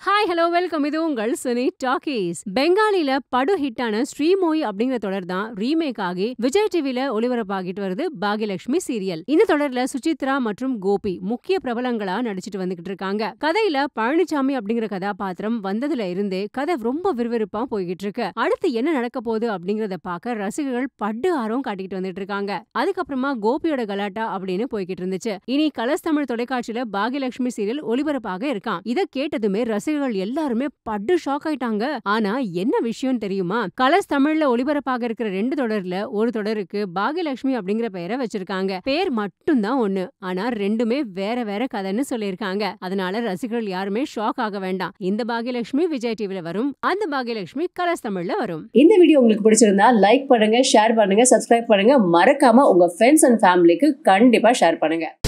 hi hello welcome இது உங்கள் Suni talkies பெங்காலில படு ஹிட்டான ஸ்ரீமோய் அப்படிங்கிற தொடர் தான் ரீமேக் ஆகி விஜய் டிவில ஒளிபரப்பாகிட்டு வருது பாகியலட்சுமி சீரியல் இந்த தொடர்ல சுசித்ரா மற்றும் கோபி முக்கிய பிரபலங்களா நடிச்சிட்டு வந்துகிட்டு இருக்காங்க கதையில பழனிசாமி அப்படிங்கிற கதாபாத்திரம் வந்ததுல இருந்தே கதை ரொம்ப விறுவிறுப்பா போய்கிட்டு இருக்கு அடுத்து என்ன நடக்க போகுது அப்படிங்கறத பார்க்க ரசிகர்கள் பட்டு ஆர்வம் காட்டிக்கிட்டு வந்துட்டு இருக்காங்க அதுக்கப்புறமா கோபியோட கலாட்டா அப்படின்னு போய்கிட்டு இருந்துச்சு இனி கலர்ஸ் தமிழ் தொலைக்காட்சியில பாகியலட்சுமி சீரியல் ஒளிபரப்பாக இருக்கான் இதை கேட்டதுமே ரசிகர்கள் எல்லாருமே பட்டு ஷாக் ஆயிட்டாங்க ஆனா என்ன விஷயம் தெரியுமா கலர்ஸ் தமிழ்ல ஒளிபரப்பாக இருக்கிற ரெண்டு தொடர்ல ஒரு தொடருக்கு பாகியலட்சுமி அப்படிங்கிற பெயரை வச்சிருக்காங்க பேர் மட்டும்தான் ஒண்ணு ஆனா ரெண்டுமே வேற வேற கதைன்னு சொல்லியிருக்காங்க அதனால ரசிகர்கள் யாருமே ஷாக் ஆக வேண்டாம் இந்த பாகியலட்சுமி விஜய் டிவில வரும் அந்த பாகியலட்சுமி கலர்ஸ் தமிழ்ல வரும் இந்த வீடியோ உங்களுக்கு பிடிச்சிருந்தா லைக் பண்ணுங்க ஷேர் பண்ணுங்க சப்ஸ்கிரைப் பண்ணுங்க மறக்காம உங்க ஃப்ரெண்ட்ஸ் அண்ட் ஃபேமிலிக்கு கண்டிப்பா ஷேர் பண்ணுங்க